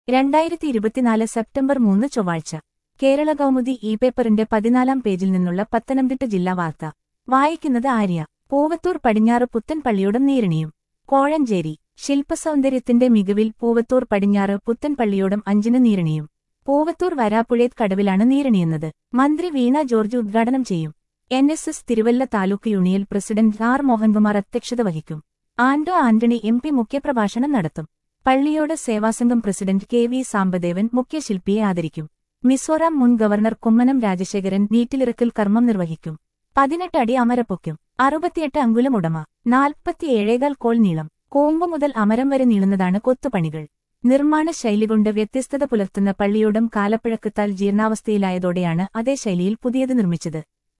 രണ്ടായിരത്തി ഇരുപത്തിനാല് സെപ്റ്റംബർ മൂന്ന് ചൊവ്വാഴ്ച കേരള കൗമുദി ഇ പേപ്പറിന്റെ പതിനാലാം പേജിൽ നിന്നുള്ള പത്തനംതിട്ട ജില്ലാ വാർത്ത വായിക്കുന്നത് ആര്യ പൂവത്തൂർ പടിഞ്ഞാറ് പുത്തൻ പള്ളിയോടും നീരണിയും കോഴഞ്ചേരി ശില്പസൗന്ദര്യത്തിന്റെ മികവിൽ പൂവത്തൂർ പടിഞ്ഞാറ് പുത്തൻ പള്ളിയോടും അഞ്ചിന് നീരണിയും പൂവത്തൂർ വരാപ്പുഴേത് കടവിലാണ് നീരണിയുന്നത് മന്ത്രി വീണ ജോർജ് ഉദ്ഘാടനം ചെയ്യും N S S Thiruvalla taluk union president R Mohankumar അധ്യക്ഷത വഹിക്കും ആന്റോ ആന്റണി എം പി മുഖ്യപ്രഭാഷണം നടത്തും Palliyodu Sevasangham president K V Sambadevan മുഖ്യശില്പിയെ ആദരിക്കും മിസോറാം മുൻ ഗവർണർ കുമ്മനം രാജശേഖരൻ നീറ്റിലിറക്കൽ കർമ്മം നിർവഹിക്കും പതിനെട്ട് അടി അമരപ്പൊക്കും അറുപത്തിയെട്ട് അങ്കുലം ഉടമ നാൽപ്പത്തിയേഴേകാൽ കോൾ നീളം കോമ്പ് മുതൽ അമരം വരെ നീളുന്നതാണ് കൊത്തുപണികൾ നിർമ്മാണ ശൈലി കൊണ്ട് വ്യത്യസ്തത പുലർത്തുന്ന പള്ളിയോടം കാലപ്പഴക്കത്താൽ ജീർണാവസ്ഥയിലായതോടെയാണ് അതേ ശൈലിയിൽ പുതിയത് നിർമ്മിച്ചത്